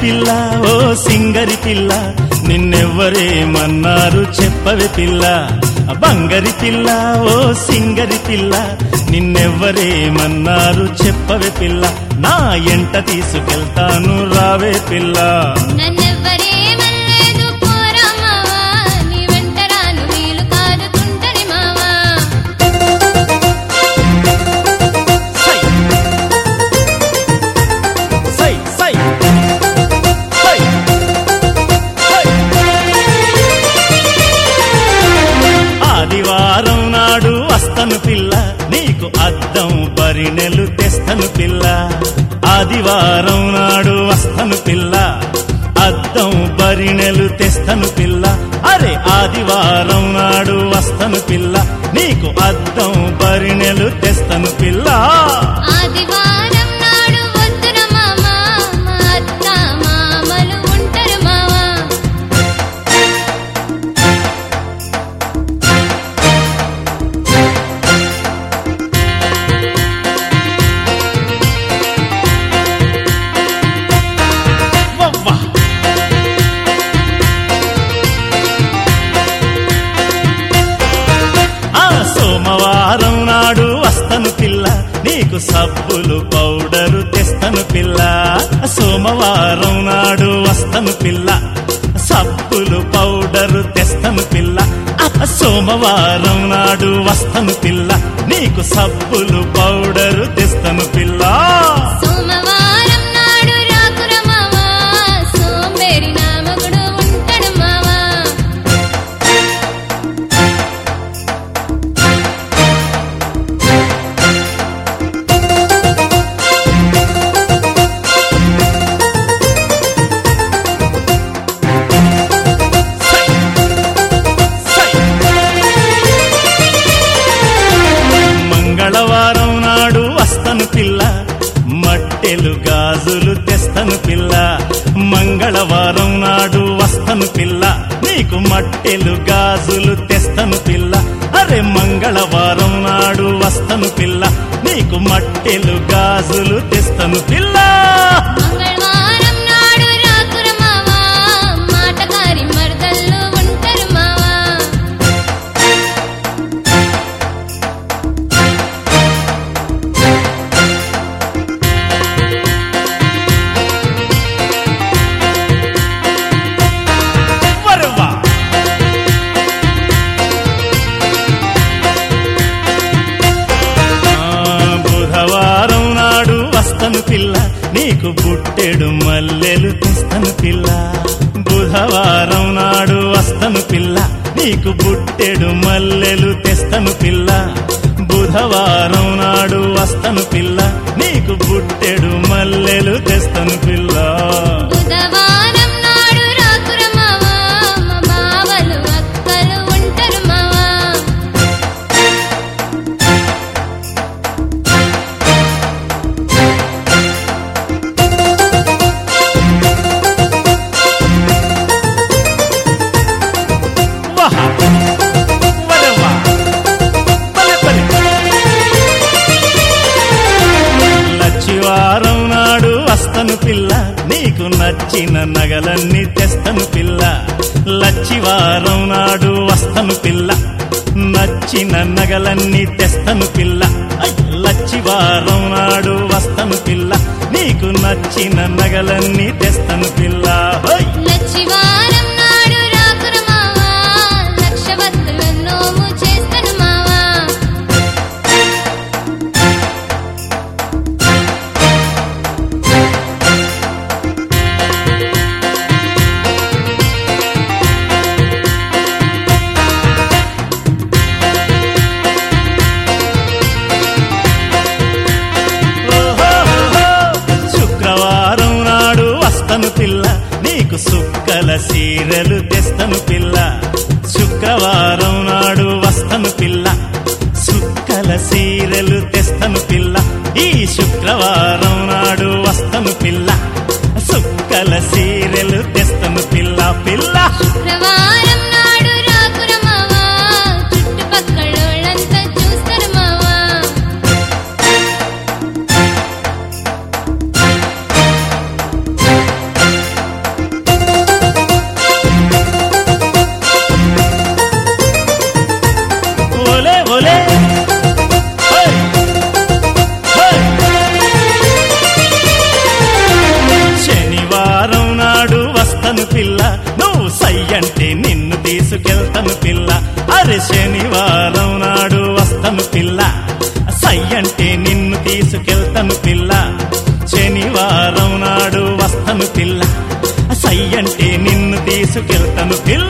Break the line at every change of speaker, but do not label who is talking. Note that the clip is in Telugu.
పిల్ల ఓ సింగరి పిల్ల నిన్నెవ్వరేమన్నారు చెప్పవే పిల్ల బంగరి పిల్ల ఓ సింగరి పిల్ల నిన్నెవ్వరేమన్నారు చెప్పవే పిల్ల నా ఎంట తీసుకెళ్తాను రావే పిల్ల
నన్నెవ్వరేమనలేదు పోరా మావా నీ వెంట రాను వీలు కాదు తుంటరి మావా
సై సై సై సై సై ఆదివారం నాడు వస్తను పిల్ల నీకు అద్దం బరినెలు తెస్తను పిల్ల ఆదివారం నాడు వస్తను పిల్ల అద్దం బరినెలు తెస్తను పిల్ల అరే ఆదివారం నాడు వస్తను పిల్ల నీకు అద్దం బరినెలు తెస్తను పిల్ల
ఆదివారం నాడు వద్దుర మావా మా అత్త మామలు ఉంటారు మావా
వవ్వా ఆ సోమవారం నాడు వస్తను పిల్ల నీకు సబ్బులు పౌడరు తెస్తను పిల్ల సోమవారం నాడు వస్తను పిల్ల సబ్బులు పౌడరు తెస్తను పిల్ల ఆ సోమవారం నాడు వస్తను పిల్ల నీకు సబ్బులు పౌడరు తెస్తను పిల్ల
సోమవారం నాడు రాకుర మావా సోంబేరి నామకుడు ఉంటాడు మావా
సై సై మంగళవారం నాడు వస్తను పిల్ల మట్టెలు గాజులు తెస్తను పిల్ల మంగళవారం నాడు వస్తను పిల్ల నీకు మట్టెలు గాజులు తెస్తను పిల్ల అరే మంగళవారం నాడు వస్తను పిల్ల నీకు మట్టెలు గాజులు తెస్తను పిల్ల
మంగళవారం నాడు రాకుర మావా మాటకారి మరదళ్ళు ఉంటారు మావా
వరవా ఆ, బుధవారం నాడు వస్తను పిల్ల నీకు బుట్టెడు మల్లెలు తెస్తను పిల్ల బుధవారం నాడు వస్తను పిల్ల నీకు బుట్టెడు మల్లెలు తెస్తను పిల్ల బుధవారం నాడు వస్తను పిల్ల నీకు బుట్టెడు మల్లెలు తెస్తను పిల్ల
బుధవారం నాడు రాకుర మావా మా బావలు అక్కలు ఉంటారు మావా
వహ వరవా బలె బలె లచ్చివారం నాడు వస్తను పిల్ల నీకు నచ్చిన నగలన్నీ తెస్తను పిల్ల లచ్చివారం నాడు వస్తను పిల్ల నచ్చిన నగలన్నీ తెస్తను పిల్ల ఐ! లచ్చివారం నాడు వస్తను పిల్ల నీకు నచ్చిన నగలన్నీ తెస్తను పిల్ల హోయ్
లచ్చివారం నాడు రాకుర మావా లక్షవత్తుల నోము చేస్తాను మావా
ఓహోహోహో. శుక్రవారం నాడు వస్తను పిల్ల నీకు సుక్కల సీరలు తెస్తను పిల్ల శుక్రవారం నాడు వస్తను పిల్ల సుక్కల సీరలు తెస్తను పిల్ల ఈ శుక్రవారం నాడు వస్తను పిల్ల సుక్కల సీరలు తెస్తను పిల్ల పిల్ల
శుక్రవారం నాడు రాకుర మావా చుట్టుపక్కలోళ్ళంతా చూస్తారు మావా
తీసుకెళ్తాను పిల్ల